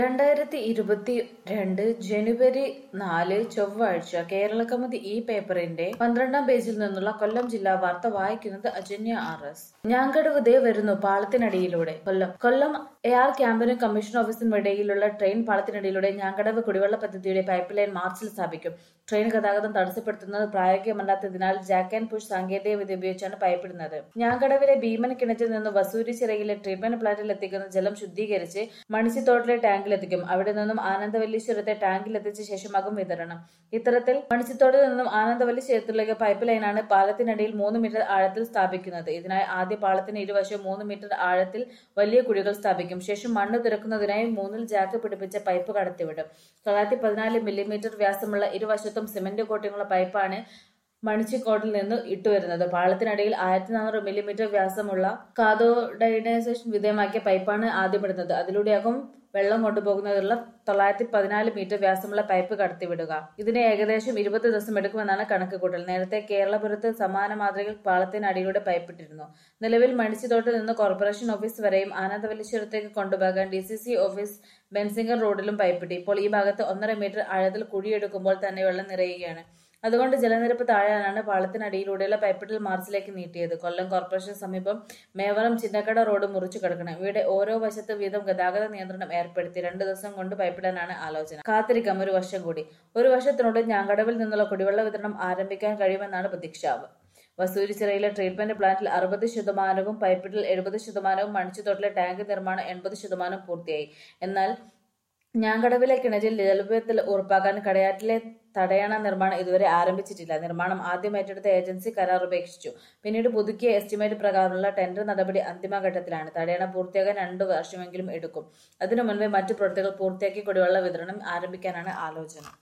രണ്ടായിരത്തി ഇരുപത്തി രണ്ട് ജനുവരി നാല് ചൊവ്വാഴ്ച കേരള കൗമുദി ഈ പേപ്പറിന്റെ പന്ത്രണ്ടാം പേജിൽ നിന്നുള്ള കൊല്ലം ജില്ലാ വാർത്ത വായിക്കുന്നത് അജന്യ ആർ എസ് ഞാങ്കടവ് ദേ വരുന്നു പാളത്തിനടിയിലൂടെ കൊല്ലം കൊല്ലം എ ആർ ക്യാമ്പിനും കമ്മീഷൻ ഓഫീസിനും ഇടയിലുള്ള ട്രെയിൻ പാളത്തിനടിയിലൂടെ ഞാങ്കടവ് കുടിവെള്ള പദ്ധതിയുടെ പൈപ്പ് ലൈൻ മാർച്ചിൽ സ്ഥാപിക്കും ട്രെയിൻ ഗതാഗതം തടസ്സപ്പെടുത്തുന്നത് പ്രായോഗികമല്ലാത്തതിനാൽ ജാക്ക് ആൻഡ് പുഷ് സാങ്കേതിക വിദ്യ ഉപയോഗിച്ചാണ് പൈപ്പ് ഇടുന്നത് ഞാങ്കടവിലെ ഭീമൻ കിണറ്റിൽ നിന്ന് വസൂരി ചിറയിലെ ട്രീറ്റ്മെന്റ് പ്ലാന്റിൽ എത്തിക്കുന്ന ജലം ശുദ്ധീകരിച്ച് മണിച്ചിത്തോട്ടിലെ ടാങ്കിൽ എത്തിക്കും അവിടെ നിന്നും ആനന്ദവല്ലീശ്വരത്തെ ടാങ്കിൽ എത്തിച്ച ശേഷമാകും വിതരണം ഇത്തരത്തിൽ മണിച്ചിത്തോട്ടിൽ നിന്നും ആനന്ദവല്ലീശ്വരത്തിലേക്ക് പൈപ്പ് ലൈനാണ് പാലത്തിനടിയിൽ മൂന്ന് മീറ്റർ ആഴത്തിൽ സ്ഥാപിക്കുന്നത് ഇതിനായി ആദ്യ പാളത്തിന് ഇരുവശവും മൂന്ന് മീറ്റർ ആഴത്തിൽ വലിയ കുഴികൾ സ്ഥാപിക്കും ശേഷം മണ്ണ് തുറക്കുന്നതിനായി മൂന്നിൽ ജാക്ക് പിടിപ്പിച്ച പൈപ്പ് കടത്തിവിടും തൊള്ളായിരത്തി പതിനാല് മില്ലിമീറ്റർ വ്യാസമുള്ള ഇരുവശത്തും സിമന്റ് കോട്ടിങ്ങുള്ള പൈപ്പാണ് മണിച്ചിക്കോട്ടിൽ നിന്ന് ഇട്ടുവരുന്നത് പാളത്തിനടിയിൽ ആയിരത്തി നാനൂറ് മില്ലിമീറ്റർ വ്യാസമുള്ള കാതോഡൈനൈസേഷൻ വിധേയമാക്കിയ പൈപ്പാണ് ആദ്യം ഇടുന്നത് അതിലൂടെയാകും വെള്ളം കൊണ്ടുപോകുന്നതിനുള്ള തൊള്ളായിരത്തി പതിനാല് മീറ്റർ വ്യാസമുള്ള പൈപ്പ് കടത്തിവിടുക ഇതിന് ഏകദേശം ഇരുപത് ദിവസം എടുക്കുമെന്നാണ് കണക്കുകൂട്ടൽ നേരത്തെ കേരളപുരത്ത് സമാന മാതൃകയിൽ പാളത്തിനടിയിലൂടെ പൈപ്പിട്ടിരുന്നു നിലവിൽ മണിച്ചിത്തോട്ടിൽ നിന്ന് കോർപ്പറേഷൻ ഓഫീസ് വരെയും ആനന്ദവല്ലീശ്വരത്തേക്ക് കൊണ്ടുപോകാൻ D C C office Bensinger റോഡിലും പൈപ്പിട്ടി ഇപ്പോൾ ഈ ഭാഗത്ത് ഒന്നര മീറ്റർ ആഴത്തിൽ കുഴിയെടുക്കുമ്പോൾ തന്നെ വെള്ളം നിറയുകയാണ് അതുകൊണ്ട് ജലനിരപ്പ് താഴാനാണ് പാളത്തിനടിയിലൂടെയുള്ള പൈപ്പിട്ടൽ മാർച്ചിലേക്ക് നീട്ടിയത് കൊല്ലം കോർപ്പറേഷൻ സമീപം മേവറം ചിന്നക്കട റോഡ് മുറിച്ചു കിടക്കണം ഇവിടെ ഓരോ വശത്ത് വീതം ഗതാഗത നിയന്ത്രണം ഏർപ്പെടുത്തി രണ്ടു ദിവസം കൊണ്ട് പൈപ്പിടാനാണ് ആലോചന കാത്തിരിക്കാം ഒരു വർഷം കൂടി ഒരു വർഷത്തിനുള്ളിൽ ഞാങ്കടവിൽ നിന്നുള്ള കുടിവെള്ള വിതരണം ആരംഭിക്കാൻ കഴിയുമെന്നാണ് പ്രതീക്ഷാവ് വസൂരിച്ചിറയിലെ ട്രീറ്റ്മെന്റ് പ്ലാന്റിൽ അറുപത് ശതമാനവും പൈപ്പിടൽ എഴുപത് ശതമാനവും മണിച്ചുതൊട്ടിലെ ടാങ്ക് നിർമ്മാണം എൺപത് ശതമാനവും പൂർത്തിയായി എന്നാൽ ഞാങ്കടവിലെ കിണറ്റിൽ ജലവിധത്തിൽ ഉറപ്പാക്കാൻ കടയാറ്റിലെ തടയണ നിർമ്മാണം ഇതുവരെ ആരംഭിച്ചിട്ടില്ല നിർമ്മാണം ആദ്യം ഏറ്റെടുത്ത ഏജൻസി കരാർ ഉപേക്ഷിച്ചു പിന്നീട് പുതുക്കിയ എസ്റ്റിമേറ്റ് പ്രകാരമുള്ള ടെൻഡർ നടപടി അന്തിമഘട്ടത്തിലാണ് തടയണ പൂർത്തിയാകാൻ രണ്ടു വർഷമെങ്കിലും എടുക്കും അതിനു മുൻപേ മറ്റു പ്രവൃത്തികൾ പൂർത്തിയാക്കി കുടിവെള്ള വിതരണം ആരംഭിക്കാനാണ് ആലോചന